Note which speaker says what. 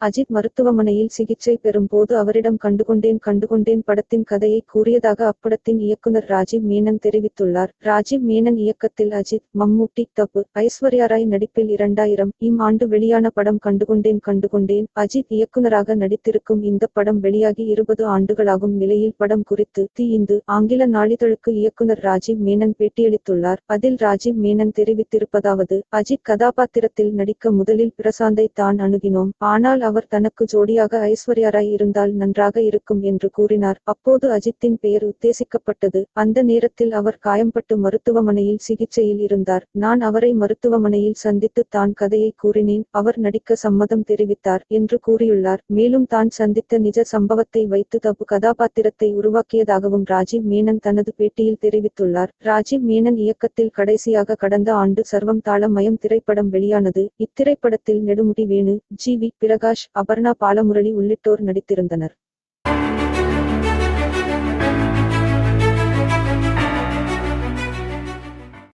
Speaker 1: அஜித் மருத்துவமனையில் சிகிச்சை பெறும் போது அவரிடம் கண்டுகொண்டேன் கண்டுகொண்டேன் படத்தின் கதையை கூறியதாக அப்படத்தின் இயக்குனர் ராஜீவ் மேனன் தெரிவித்துள்ளார் ராஜீவ் மேனன் இயக்கத்தில் அஜித் மம்மூட்டி தப்பு ஐஸ்வர்யா ராய் நடிப்பில் இரண்டாயிரம் இம் ஆண்டு வெளியான படம் கண்டுகொண்டேன் கண்டுகொண்டேன் அஜித் இயக்குனராக நடித்திருக்கும் இந்த படம் வெளியாகி இருபது ஆண்டுகளாகும் நிலையில் படம் குறித்து தி இந்து ஆங்கில நாளிதழுக்கு இயக்குனர் ராஜீவ் மேனன் பேட்டியளித்துள்ளார் அதில் ராஜீவ் மேனன் தெரிவித்திருப்பதாவது அஜித் கதாபாத்திரத்தில் நடிக்க முதலில் பிரசாந்தை தான் அணுகினோம் ஆனால் அவர் தனக்கு ஜோடியாக ஐஸ்வர்யா ராய் இருந்தால் நன்றாக இருக்கும் என்று கூறினார் அப்போது அஜித்தின் பெயர் உத்தேசிக்கப்பட்டது அந்த நேரத்தில் அவர் காயம்பட்டு மருத்துவமனையில் சிகிச்சையில் இருந்தார் நான் அவரை மருத்துவமனையில் சந்தித்து தான் கதையை கூறினேன் அவர் நடிக்க சம்மதம் தெரிவித்தார் என்று கூறியுள்ளார் மேலும் தான் சந்தித்த நிஜ சம்பவத்தை வைத்து தப்பு கதாபாத்திரத்தை உருவாக்கியதாகவும் ராஜீவ் மேனன் தனது பேட்டியில் தெரிவித்துள்ளார் ராஜீவ் மேனன் இயக்கத்தில் கடைசியாக கடந்த ஆண்டு சர்வம் தாளமயம் திரைப்படம் வெளியானது இத்திரைப்படத்தில் நெடுமுடி வேணு ஜி வி பிரகாஷ் அபர்ணா பாலமுரளி உள்ளிட்டோர் நடித்திருந்தனர்